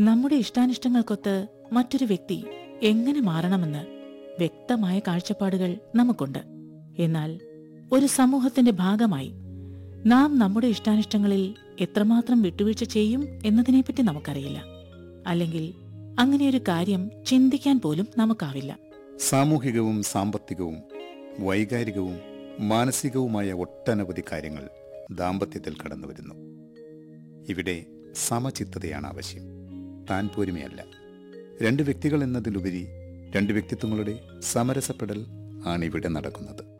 നമ്മുടെ ഇഷ്ടാനിഷ്ടങ്ങൾക്കൊത്ത് മറ്റൊരു വ്യക്തി എങ്ങനെ മാറണമെന്ന് വ്യക്തമായ കാഴ്ചപ്പാടുകൾ നമുക്കുണ്ട് എന്നാൽ ഒരു സമൂഹത്തിന്റെ ഭാഗമായി നാം നമ്മുടെ ഇഷ്ടാനിഷ്ടങ്ങളിൽ എത്രമാത്രം വിട്ടുവീഴ്ച ചെയ്യും എന്നതിനെപ്പറ്റി നമുക്കറിയില്ല അല്ലെങ്കിൽ അങ്ങനെയൊരു കാര്യം ചിന്തിക്കാൻ പോലും നമുക്കാവില്ല സാമൂഹികവും സാമ്പത്തികവും വൈകാരികവും മാനസികവുമായ ഒട്ടനവധി കാര്യങ്ങൾ ദാമ്പത്യത്തിൽ കടന്നു വരുന്നു ഇവിടെ സമചിത്തതയാണ് ആവശ്യം താൻ പോരുമയല്ല രണ്ട് വ്യക്തികൾ എന്നതിലുപരി രണ്ട് വ്യക്തിത്വങ്ങളുടെ സമരസപ്പെടൽ ആണ് ഇവിടെ നടക്കുന്നത്